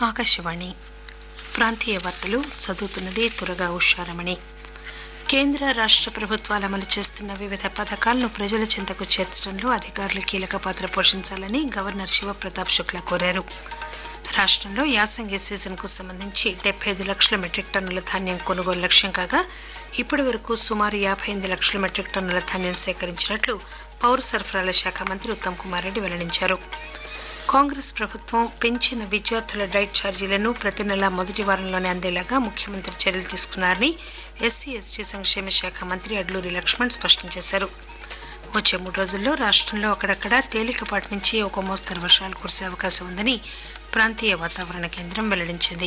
ఆకాశవాణి ప్రాంతీయ వార్తలు చదువుతున్నది తురగా ఉషారమణి కేంద్ర రాష్ట ప్రభుత్వాలు అమలు చేస్తున్న వివిధ పథకాలను ప్రజల చెంతకు చేర్చడంలో అధికారులు కీలక పాత్ర పోషించాలని గవర్నర్ శివప్రతాప్ శుక్లా కోరారు రాష్టంలో యాసంగి సీజన్ కు సంబంధించి డెబ్బై ఐదు లక్షల మెట్రిక్ టన్నుల ధాన్యం కొనుగోలు లక్ష్యం కాగా ఇప్పటి వరకు సుమారు యాబై ఎనిమిది లక్షల మెట్రిక్ టన్నుల ధాన్యం సేకరించినట్లు పౌర సరఫరాల శాఖ మంత్రి ఉత్తమ్ కుమార్ రెడ్డి వెల్లడించారు కాంగ్రెస్ ప్రభుత్వం పెంచిన విద్యార్థుల డైట్ ఛార్జీలను ప్రతి నెలా మొదటి వారంలోనే అందేలాగా ముఖ్యమంత్రి చర్యలు తీసుకున్నారని ఎస్సీ ఎస్టీ సంక్షేమ శాఖ మంత్రి అడ్లూరి లక్ష్మణ్ స్పష్టం చేశారు వచ్చే మూడు రోజుల్లో రాష్టంలో అక్కడక్కడా తేలికపాటి నుంచి ఒక మోస్తరు వర్షాలు కురిసే అవకాశం ఉందని ప్రాంతీయ వాతావరణ కేంద్రం వెల్లడించింది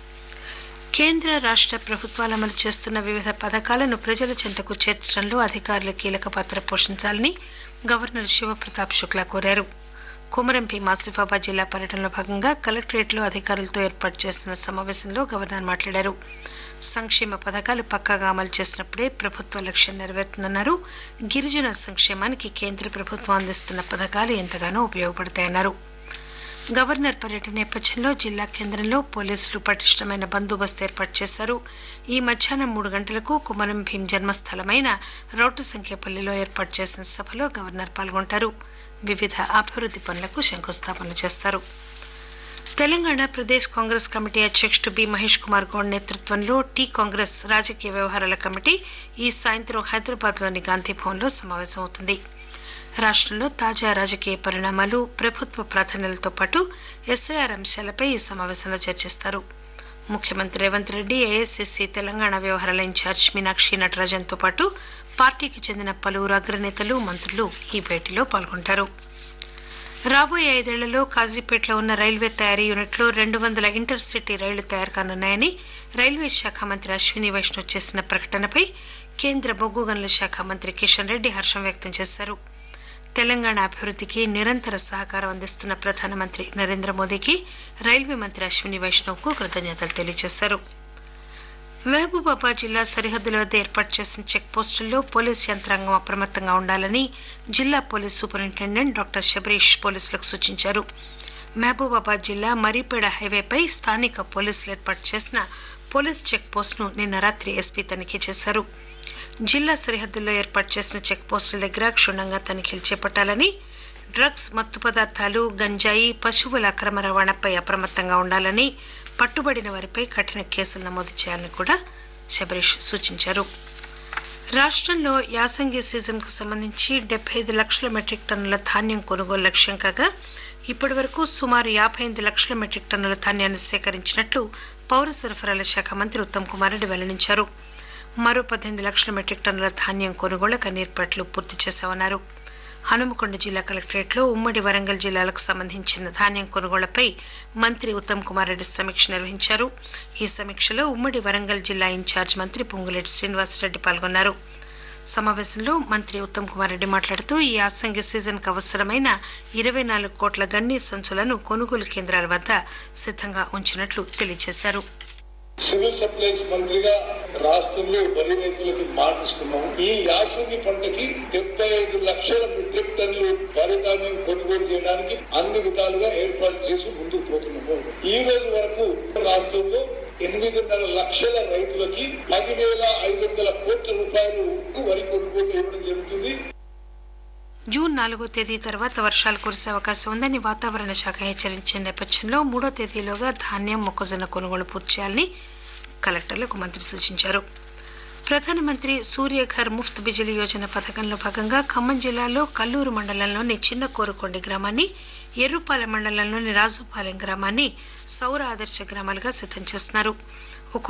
కేంద్ర రాష్ట ప్రభుత్వాలు అమలు చేస్తున్న వివిధ పథకాలను ప్రజల చెంతకు చేర్చడంలో అధికారులు కీలక పాత్ర పోషించాలని గవర్నర్ శివప్రతాప్ శుక్లా కోరారు కొమరంభీం ఆసిఫాబాద్ జిల్లా పర్యటనలో భాగంగా కలెక్టరేట్లో అధికారులతో ఏర్పాటు చేసిన సమావేశంలో గవర్నర్ మాట్లాడారు సంక్షేమ పథకాలు పక్కాగా అమలు చేసినప్పుడే ప్రభుత్వ లక్ష్యం నెరవేరుతుందన్నారు గిరిజన సంక్షేమానికి కేంద్ర ప్రభుత్వం అందిస్తున్న పథకాలు ఎంతగానో ఉపయోగపడతాయన్నారు గవర్నర్ పర్యటన నేపథ్యంలో జిల్లా కేంద్రంలో పోలీసులు పటిష్టమైన బందోబస్తు ఏర్పాటు చేశారు ఈ మధ్యాహ్నం మూడు గంటలకు కుమరం భీం జన్మస్థలమైన రౌటు సంఖ్యపల్లిలో ఏర్పాటు చేసిన సభలో గవర్నర్ పాల్గొంటారు వివిధ అభివృద్ది పనులకు శంకుస్థాపనలు చేస్తారు తెలంగాణ ప్రదేశ్ కాంగ్రెస్ కమిటీ అధ్యకుడు బి మహేష్ కుమార్ గౌడ్ నేతృత్వంలో టీ కాంగ్రెస్ రాజకీయ వ్యవహారాల కమిటీ ఈ సాయంత్రం హైదరాబాద్ లోని గాంధీభవన్లో సమావేశమవుతుంది రాష్టంలో తాజా రాజకీయ పరిణామాలు ప్రభుత్వ ప్రాధాన్యాలతో పాటు ఎస్ఐఆర్ అంశాలపై ఈ సమావేశంలో చర్చిస్తారు ముఖ్యమంత్రి రేవంత్ రెడ్డి ఏఐసిసి తెలంగాణ వ్యవహారాల ఇన్ఛార్జ్ మీనాక్షి నటరాజన్ తో పాటు పార్టీకి చెందిన పలువురు అగ్రనేతలు మంత్రులు ఈ భేటీలో పాల్గొంటారు రాబోయే ఐదేళ్లలో కాజీపేటలో ఉన్న రైల్వే తయారీ యూనిట్లో రెండు వందల ఇంటర్ సిటీ రైళ్లు తయారు కానున్నాయని రైల్వే శాఖ మంత్రి అశ్విని వైష్ణవ్ చేసిన ప్రకటనపై కేంద్ర బొగ్గు గనుల శాఖ మంత్రి కిషన్ రెడ్డి హర్షం వ్యక్తం చేశారు తెలంగాణ అభివృద్దికి నిరంతర సహకారం అందిస్తున్న ప్రధానమంత్రి నరేంద్ర మోదీకి రైల్వే మంత్రి అశ్విని వైష్ణవ్ కు కృతజ్ఞతలు తెలియజేశారు మహబూబాబాద్ జిల్లా సరిహద్దుల వద్ద ఏర్పాటు చేసిన చెక్ పోస్టుల్లో పోలీసు యంత్రాంగం అప్రమత్తంగా ఉండాలని జిల్లా పోలీస్ సూపరింటెండెంట్ డాక్టర్ శబరీష్ పోలీసులకు సూచించారు మహబూబాబాద్ జిల్లా మరిపేడ హైవేపై స్థానిక పోలీసులు ఏర్పాటు చేసిన పోలీస్ చెక్ పోస్టును నిన్న రాత్రి ఎస్పీ తనిఖీ చేశారు జిల్లా సరిహద్దుల్లో ఏర్పాటు చేసిన చెక్ పోస్టుల దగ్గర క్షుణ్ణంగా తనిఖీలు చేపట్టాలని డ్రగ్స్ మత్తు పదార్థాలు గంజాయి పశువుల అక్రమ రవాణాపై అప్రమత్తంగా ఉండాలని పట్టుబడిన వారిపై కఠిన కేసులు నమోదు చేయాలని కూడా శబరీష్ సూచించారు రాష్టంలో యాసంగి సీజన్ కు సంబంధించి డెబ్బై ఐదు లక్షల మెట్రిక్ టన్నుల ధాన్యం కొనుగోలు లక్ష్యం కాగా ఇప్పటి వరకు సుమారు యాబై ఎనిమిది లక్షల మెట్రిక్ టన్నుల ధాన్యాన్ని సేకరించినట్లు పౌర సరఫరాల శాఖ మంత్రి ఉత్తమ్ కుమార్ రెడ్డి వెల్లడించారు మరో పద్దెనిమిది లక్షల మెట్రిక్ టన్నుల ధాన్యం కొనుగోళ్లకు అన్ని ఏర్పాట్లు పూర్తి చేశామన్నారు హనుమకొండ జిల్లా కలెక్టరేట్ లో ఉమ్మడి వరంగల్ జిల్లాలకు సంబంధించిన ధాన్యం కొనుగోళ్లపై మంత్రి ఉత్తమ్ కుమార్ రెడ్డి సమీక్ష నిర్వహించారు ఈ సమీక్షలో ఉమ్మడి వరంగల్ జిల్లా ఇన్ఛార్జ్ మంత్రి పొంగులేటి శ్రీనివాసరెడ్డి పాల్గొన్నారు సమావేశంలో మంత్రి ఉత్తమ్ కుమార్ రెడ్డి మాట్లాడుతూ ఈ యాసంగి సీజన్ కు అవసరమైన ఇరవై నాలుగు కోట్ల గన్ని సంచులను కొనుగోలు కేంద్రాల వద్ద సిద్దంగా ఉంచినట్లు తెలియజేశారు సివిల్ సప్లైస్ మంత్రిగా రాష్ట్రంలో వరి రైతులకు మాటిస్తున్నాము ఈ యాసంగి పంటకి డెబ్బై ఐదు లక్షల మెట్రిక్ టన్నులు వరి ధాన్యం కొనుగోలు చేయడానికి అన్ని విధాలుగా ఏర్పాటు చేసి ముందుకు పోతున్నాము ఈ రోజు వరకు రాష్ట్రంలో ఎనిమిదిన్నర లక్షల రైతులకి పదివేల ఐదు వందల కోట్ల రూపాయలు వరి కొనుగోలు ఇవ్వడం జరుగుతుంది జూన్ నాలుగో తేదీ తర్వాత వర్షాలు కురిసే అవకాశం ఉందని వాతావరణ శాఖ హెచ్చరించిన నేపథ్యంలో మూడో తేదీలోగా ధాన్యం మొక్కజొన్న కొనుగోలు పూర్తి చేయాలని కలెక్టర్లకు మంత్రి సూచించారు ప్రధానమంత్రి సూర్యఘర్ ముఫ్త్ బిజిలీ యోజన పథకంలో భాగంగా ఖమ్మం జిల్లాలో కల్లూరు మండలంలోని చిన్న కోరుకొండి గ్రామాన్ని ఎర్రుపాలెం మండలంలోని రాజుపాలెం గ్రామాన్ని సౌర ఆదర్శ గ్రామాలుగా సిద్దం చేస్తున్నారు